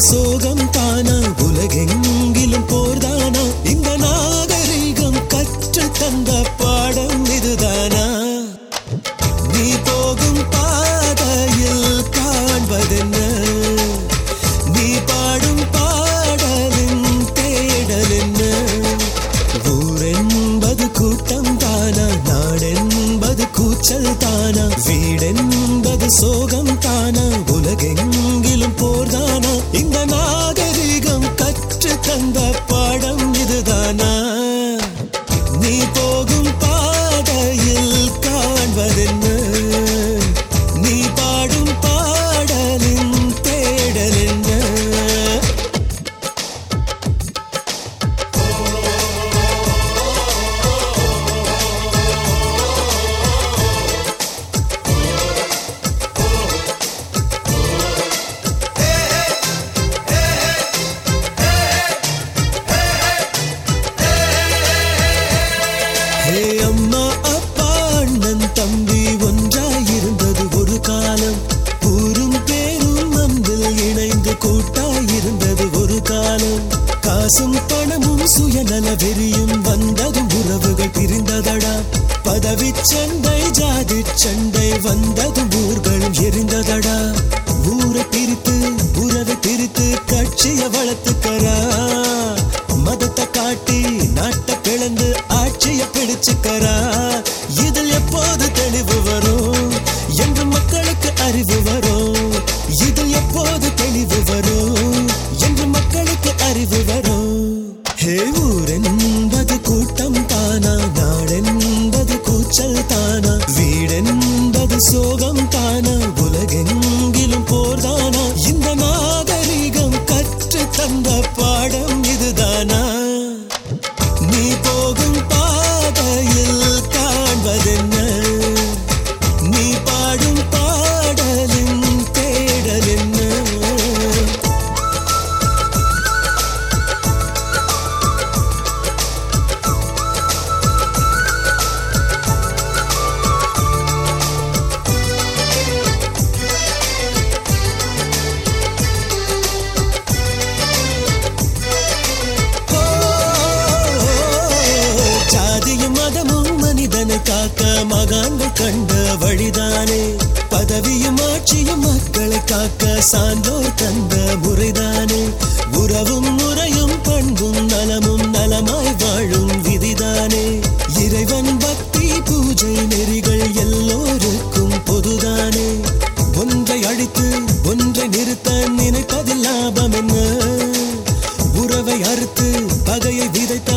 சோகம் தானா உலகெங்கிலும் போர்தானா இந்த நாகரிகம் கற்று தந்த பாடம் இதுதானா நீ போகும் பாதையில் காண்பதென்ன நீ பாடும் பாடலின் தேடல் என்ன ஊரென்பது கூட்டம் தானா நாடென்பது கூச்சல் தானா வீடென்பது சோகம் தானா உலகெங்கிலும் போர்தானா இந்த நாகரிகம் கற்று தந்த பாடம் இதுதானா நீ போகும் பாதையில் காண்பதென்ன நீ பாடும் பாடலின் தேடல் என்ன ஹே அம்மா அப்பா அண்ணன் தம்பி ஒன்றாயிருந்தது ஒரு காலம் ஊரும் பேரும் அன்பில் இணைந்து கூட்டாயிருந்தது ஒரு காலம் காசும் பணமும் சுயநல வெறியும் வந்ததும் உறவுகள் பிரிந்ததடா பதவி சண்டை ஜாதி சண்டை வந்ததும் ஊர்களும் எரிந்ததடா ஊரை பிரித்து உறவை பிரித்து கட்சிய வளர்த்துக்கரா மதத்தை காட்டி நாட்டை பிளந்து ஆட்சிய பிடிச்சுக்கரா இதில் எப்போது தெளிவு வரும் என்று மக்களுக்கு அறிவு வரும் இதில் எப்போது தெளிவு வரும் என்று மக்களுக்கு அறிவு வரும் ஹே ஊரென்பது கூட்டம் தானா நாடென்பது கூச்சல் தானா வீடென்பது சோகம் தானா உலகெங்கிலும் போர்தானா இந்த நாகரிகம் கற்று தந்த பாடம் இதுதானா நீ போகும் பாதையில் காண்பதென்ன நீ பாடும் பாடலின் தேடல் என்ன ஜாதியும் மதமும் மனிதனை காக்க மகான்கள் கண்ட வழிதானே பதவியும் ஆட்சியும் மக்களை காக்க சான்றோர் தந்த முறைதானே உறவும் முறையும் பண்பும் நலமும் நலமாய் வாழும் விதிதானே இறைவன் பக்தி பூஜை நெறிகள் எல்லோருக்கும் பொதுதானே ஒன்றை அழித்து ஒன்றை நிறுத்த நினைப்பதில் லாபம் என்ன உறவை அறுத்து பகையை விதைத்த